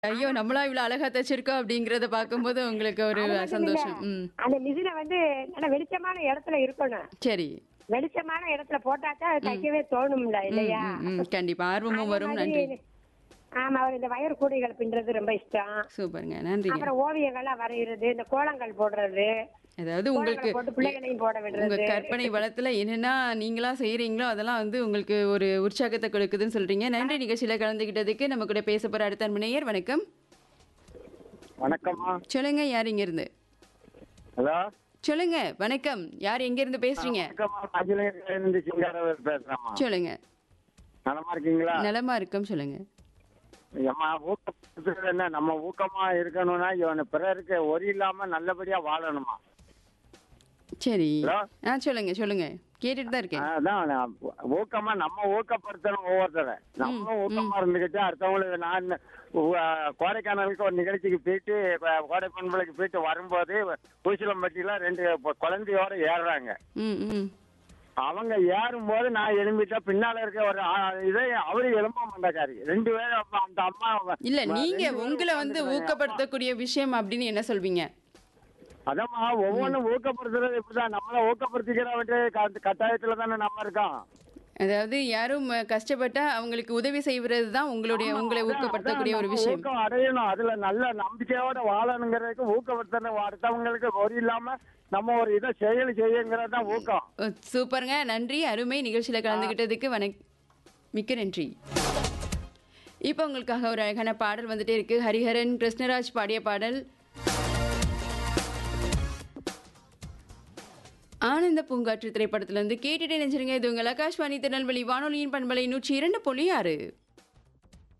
ஐயோ! நம்மளா இவ்ளோ அழகா தச்சிருக்கோம் அப்படிங்கிறத பார்க்கும்போது உங்களுக்கு ஒரு அது மட்டும் இல்ல. சந்தோஷம். ம். அந்த மிஷினை வந்து நல்ல வெளிச்சமான இடத்துல இருக்கணும் சரி. வெளிச்சமான இடத்துல போட்டாக்கா அது தைக்கவே தோணும்ல ம், இல்லையா ம், ம். கண்டிப்பா. ஆர்வமும் அதே வரும். மாதிரி நன்றி. ஆமா அவர் இந்த வயர் கூடைகள் பின்றது ரொம்ப இஷ்டம் சூப்பருங்க. நன்றிங்க. அப்புறம் ஓவியங்கள்லாம் வரைகிறது இந்த கோலங்கள் போடுறது அதாவது கோலங்களை உங்களுக்கு போட்டு பிள்ளைகளையும் போட உங்க விடுறது கற்பனை வளத்துல என்னென்ன நீங்களா செய்றீங்களோ அதெல்லாம் வந்து உங்களுக்கு ஒரு உற்சாகத்தை கொடுக்குதுன்னு சொல்றீங்க. நன்றி நிகழ்ச்சியில கலந்துக்கிட்டதுக்கு. நம்ம கூட பேச போற அடுத்த அன்பு நேயர் வணக்கம். வணக்கம்மா சொல்லுங்க யார் எங்க இருந்து? ஹலோ சொல்லுங்க வணக்கம். யார் எங்க இருந்து பேசுறீங்க? வணக்கம்மா மதுரையில இருந்து சிங்காரவர் பேசுறேம்மா சொல்லுங்க. நலமா இருக்கீங்களா நலமா இருக்கும் சொல்லுங்க. அம்மா ஊக்கப்படுத்துறது என்ன நம்ம ஊக்கமா இருக்கணும்னா இவன் பிறருக்கு ஒரி இல்லாம நல்லபடியா வாழணுமா சரி. ஹலோ? ஆ சொல்லுங்க சொல்லுங்க. கேட்டுட்டு தான் இருக்கேன். அதான் நான் ஊக்கமா நம்ம ஊக்கப்படுத்தணும் ஒவ்வொருத்தரை நம்மளும் ஊக்கமா இருந்துகிட்டு அடுத்தவங்களுக்கு நான் உ- கோடைக்கானலுக்கு ஒரு நிகழ்ச்சிக்கு போயிட்டு கோ- கோடை பண்பலைக்கு போயிட்டு வரும்போது பூசிலம்பட்டியில ரெண்டு பொ- குழந்தையோட ஏறுறாங்க ம் ம். அவங்க ஏறும்போது நான் எழும்பிட்டா பின்னால இருக்க ஒரு ஆ- இதே அவரு எழும்ப மாட்டாக்காரு ரெண்டு பேரும் அப்ப அந்த அம்மா இல்ல ரெண்டு நீங்க பேரும் உங்களை வந்து உட்கார்ந்துருக்காங்க. ஊக்கப்படுத்தக்கூடிய விஷயம் அப்படின்னு என்ன சொல்வீங்க? அதாம்மா ஒவ்வொன்றும் ஊக்கப்படுத்துறது இப்படிதான் நம்மள ஊக்கப்படுத்திக்கிறவட்டு கட்டாயத்துல தானே நம்ம இருக்கோம் அதாவது யாரும் அஹ், கஷ்டப்பட்டா அவங்களுக்கு உதவி செய்வது தான் உங்களுடைய ஆமா, உங்களை அதான், ஊக்கப்படுத்தக்கூடிய அதான் ஒரு நம்ம விஷயம். ஊக்கம் அடையணும் அதுல நல்ல நம்பிக்கையோட வாழணுங்கிறதுக்கு ஊக்கப்படுத்தணும் அடுத்தவங்களுக்கு ஒரு இல்லாம நம்ம ஒரு இதை செயல் செய்யுங்கிறது தான் ஊக்கம் அஹ், சூப்பருங்க நன்றி அருமை நிகழ்ச்சியில கலந்துக்கிட்டதுக்கு வணக் மிக்க நன்றி இப்போ உங்களுக்காக ஒரு அழகான பாடல் வந்துட்டே இருக்கு ஹரிஹரன் கிருஷ்ணராஜ் பாடிய பாடல் ஆனந்த பூங்காற்று திரைப்படத்துல இருந்து கேட்டுட்டே நினைச்சிருங்க இது உங்கள் ஆகாஷ்வாணி திருநெல்வேலி வானொலியின் பண்பலை நூற்றி இரண்டு புள்ளி ஆறு